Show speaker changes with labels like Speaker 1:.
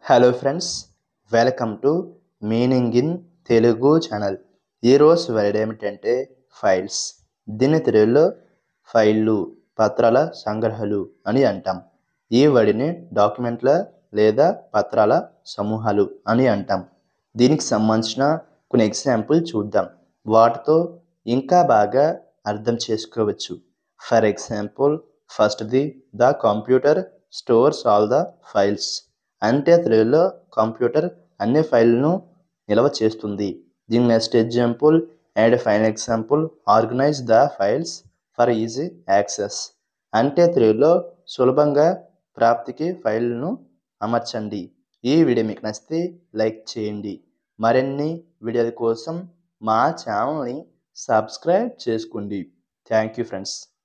Speaker 1: hello friends welcome to meaning in Telugu channel ఈరోజు word ఏమిటంటే files దీని తెలుగులో ఫైళ్ళు పత్రాల సంగ్రహాలు అని అంటాం ఈ వర్డ్ని డాక్యుమెంట్ల లేదా పత్రాల సమూహాలు అని అంటాం దీనికి సంబంధించిన కొన్ని ఎగ్జాంపుల్ చూద్దాం వాటితో ఇంకా బాగా అర్థం చేసుకోవచ్చు ఫర్ ఎగ్జాంపుల్ ఫస్ట్ది the computer stores all the files అంటే తెలుగులో కంప్యూటర్ అన్ని ఫైళ్ళను నిల్వ చేస్తుంది దీని next example and final example organize the files for easy access అంటే తెలుగులో సులభంగా ప్రాప్తికి ఫైళ్ళను అమర్చండి ఈ వీడియో మీకు నచ్చితే లైక్ చేయండి మరిన్ని వీడియోల కోసం మా ఛానల్ని సబ్స్క్రైబ్ చేసుకోండి థ్యాంక్ యూ ఫ్రెండ్స్